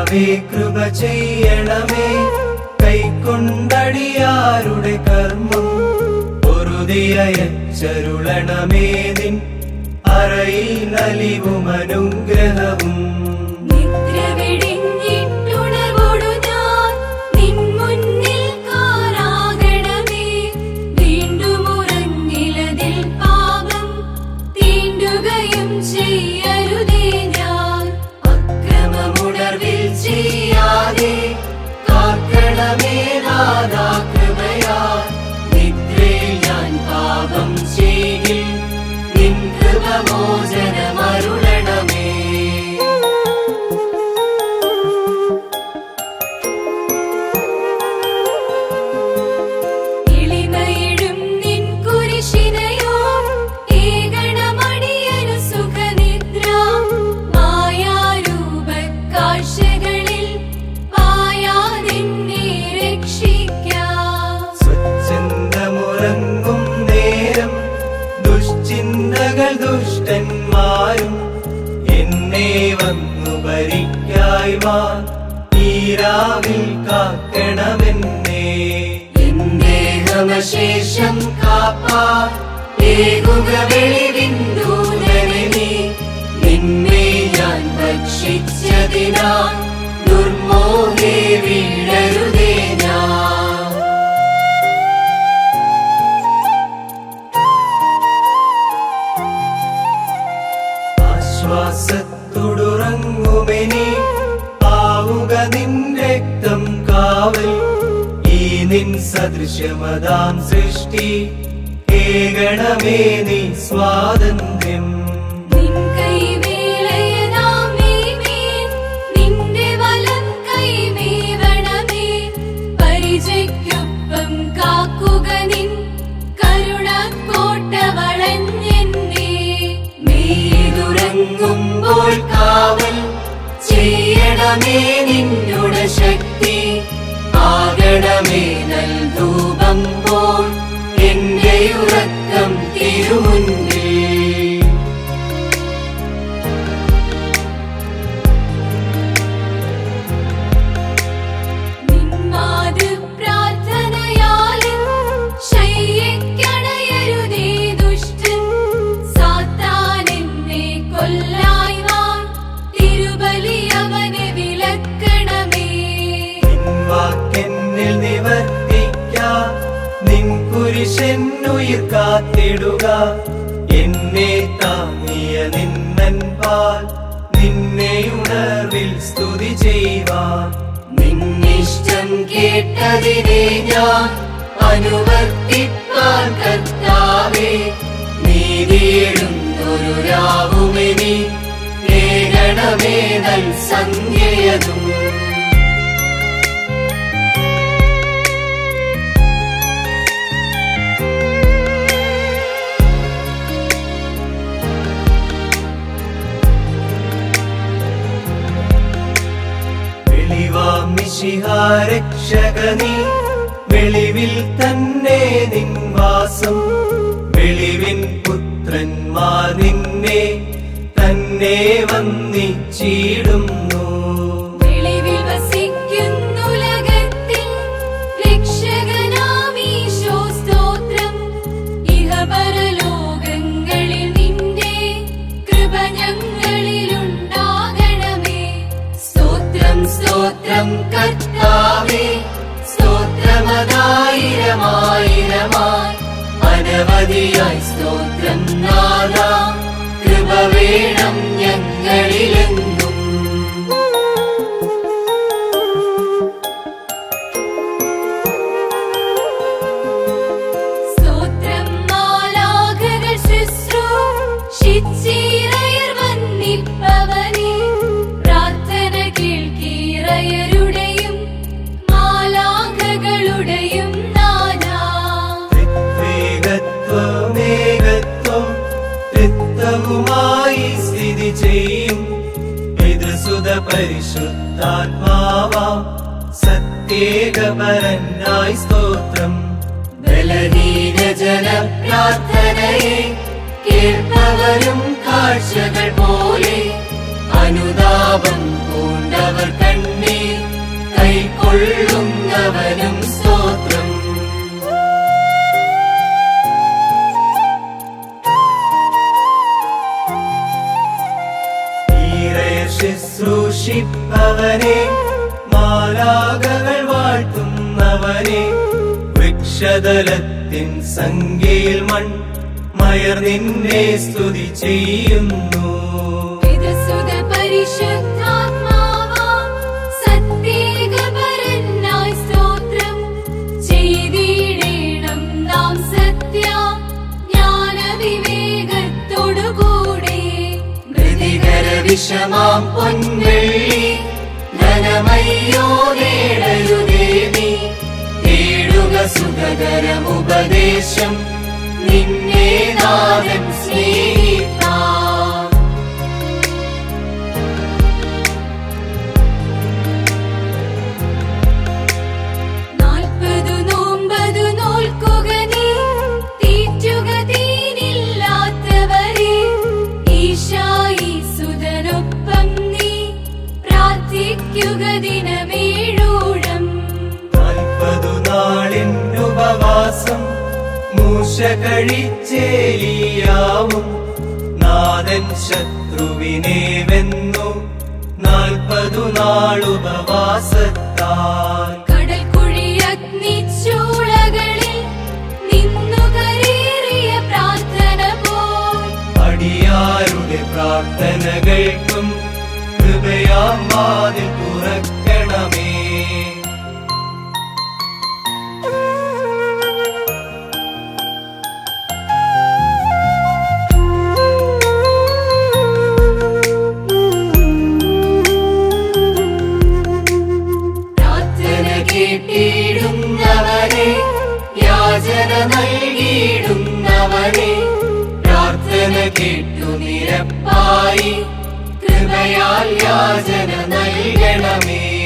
കർത്താവേ കൃപ ചെയ്യണമേ കൈക്കൊണ്ടടിയാരുടെ കർമ്മം പൊറുതിയച്ചരുളണമേ നിൻ അറയിൽ നലിവും അനുഗ്രഹവും നിദ്ര വെടിഞ്ഞിട്ടുണർവോടു ഞാൻ നിൻ മുന്നിൽ കാരാകണമേ വീണ്ടും ഉറങ്ങിലതിൽ പാപം തീണ്ടുകയും ചെയ്യരുതേ ഞാൻ അക്രമമുണർവിൽ ചെയ്യാതെ കാക്കണമേ നാഥാ കൃപയാൽ നിദ്രയിൽ ഞാൻ പാപം ചെയ്യിൽ നിൻ കൃപമോചനമരുളണമേ എളിമയിടും നിൻ കുരിശിനയോ ഏകണമണിയനു സുഖനിദ്ര മായാരൂപ കാഴ്ചകളിൽ പായാതെന്നെ രക്ഷിക്കാം സ്വച്ഛന്തമുറങ്ങും നേരം ദുശ്ചിന്തകൾ ദുഷ്ടന്മാരും എന്നെ വന്നു ഭരിക്കായി വാ ഈരാവിൽ കാക്കണമെന്നേ ദേഹമശേഷം കാപ്പാ ഏകുക വെളിവിന്ദൂതനെ നീ നിന്നെ ഞാൻ ഭക്ഷിച്ചതിനാൽ ദുർമോഹേ വീഴരുതേ ഞാൻ ആശ്വാസത്തുടുറങ്ങുമെനി ആവുക നിൻ രക്തം കാവൽ ഈ നിൻ സദൃശമതാം സൃഷ്ടി ഏകണമേ നീ സ്വാതന്ത്ര്യം നിൻ കൈവേലയനാമേ മേൽ നിന്റെ വലം കൈവേവണമേ പരിചയ്ക്കൊപ്പം കാക്കുക നിൻ കരുണക്കോട്ട വളഞ്ഞെന്നെ മേതുറങ്ങുമ്പോൾ കാവൽ ചെയ്യണമേ നിന്നുടെ ശക്തി ആകണമേ നൽ ധൂപം പോൽ എന്റെ ഉറക്കം തിരുമുന്നിൽ നിന്മാത് പ്രാർത്ഥനയാലും ശയ്യക്കണയരുതേ ദുഷ്ടൻ സാത്താൻ എന്നെ കൊല്ലായി വാ തിരുബലി അവനെ വിലക്കണമേ നിൻ വാക്കെന്നിൽ നിവർത്തിക്ക നിൻ കുരിശെന്നുയിർ കാത്തിടുക എന്നെ താങ്ങിയ നിന്നൻ പാൽ നിന്നെ ഉണർവിൽ സ്തുതി ചെയ്യുവാൻ നിന്നിഷ്ടം കേട്ടതിനെ ഞാൻ അനുവർത്തിപ്പാൻ കർത്താവേ നീതിയിടുന്നൊരു രാവുമെനി ഏകണമേ നൽ സന്ധ്യയതും വെളിവാം മിശിഹാരക്ഷകനീ വെളിവിൽ തന്നെ നിൻ വാസം വെളിവിൻ പുത്രന്മാർ നിന്നെ തന്നെ വന്നിച്ചിടുന്നു വെളിവിൽ വസിക്കുന്നുലകത്തിൽ രക്ഷകനാമീശോ സ്തോത്രം ഇഹപരലോകങ്ങളിൽ നിന്റെ കൃപ ഞങ്ങളിലുണ്ടാകണമേ സ്തോത്രം സ്തോത്രം കർത്താവേ സ്തോത്രമതായിരമായിരമായി അനവധിയായി സ്തോത്രം നാദാ കൃപ വേണം ഞങ്ങളിലെന്നും സ്തോത്രം മാലാഖകൾ ശുശ്രൂഷിച്ചിറയർ വന്നിപ്പവനെ പ്രാർത്ഥന കേൾക്കീറയരുടെയും മാലാഖകളുടെയും നാദാ ത്രിത്വേകത്വമേകത്വം ത്രിത്വവുമായി സ്ഥിതി ചെയ്യും പിതൃസുത പരിശുദ്ധാത്മാവാം സത്യേകപരനായി സ്തോത്രം ബലഹീന ജന പ്രാർത്ഥനയെ കേൾപ്പവരും കാഴ്ചകൾ പോലെ അനുതാപം പൂണ്ടവർ കണ്ണി ശുശ്രൂഷിപ്പവനെ മാലാകകൾ വാഴ്ത്തുന്നവനെ വൃക്ഷതലത്തിൻ സംഖ്യയിൽ മൺ മയർ നിന്നെ സ്തുതി ചെയ്യുന്നു പിതൃസുത പരിശുദ്ധാത്മാവാം സത്യേകപരനായി സ്തോത്രം ചെയ്തിടേണം നാം സത്യ ജ്ഞാനവിവേകത്തോടുകൂടെ മൃതികര വിഷമാം പൊൻവെള്ളി ധനമയ്യോ നേടരുതേ നീ തേടുക സുഖകരമുപദേശം നിന്നെ നാഥൻ സ്നേഹിപ്പാൻ നാൽപ്പതു നോമ്പതു നോൽക്കുക നീ തീറ്റുക തീനില്ലാത്തവരെ ഈശായി സുതനൊപ്പം നീ പ്രാർത്ഥിക്കുക ദിനമേഴൂഴം നാൽപ്പതു നാളിൻ ഉപവാസം മൂശ കഴിച്ചേലിയാവും നാഥൻ ശത്രുവിനെ വെന്നു നാൽപ്പതു നാളുപവാസത്താൽ കടൽ കുഴിയഗ്നിച്ചൂളകളിൽ നിന്നു കരേറിയ പ്രാർത്ഥന പോൽ അടിയാരുടെ പ്രാർത്ഥനകൾക്കും കൃപയാം വാതിൽ തുറക്കണമേ പ്രാർത്ഥന കേട്ടിടുന്നവരെ യാചന നൽകിയിടുന്നവരെ പ്രാർത്ഥന കേട്ടു നിരപ്പായി കൃപയാൽ യാചന നൽകണമേ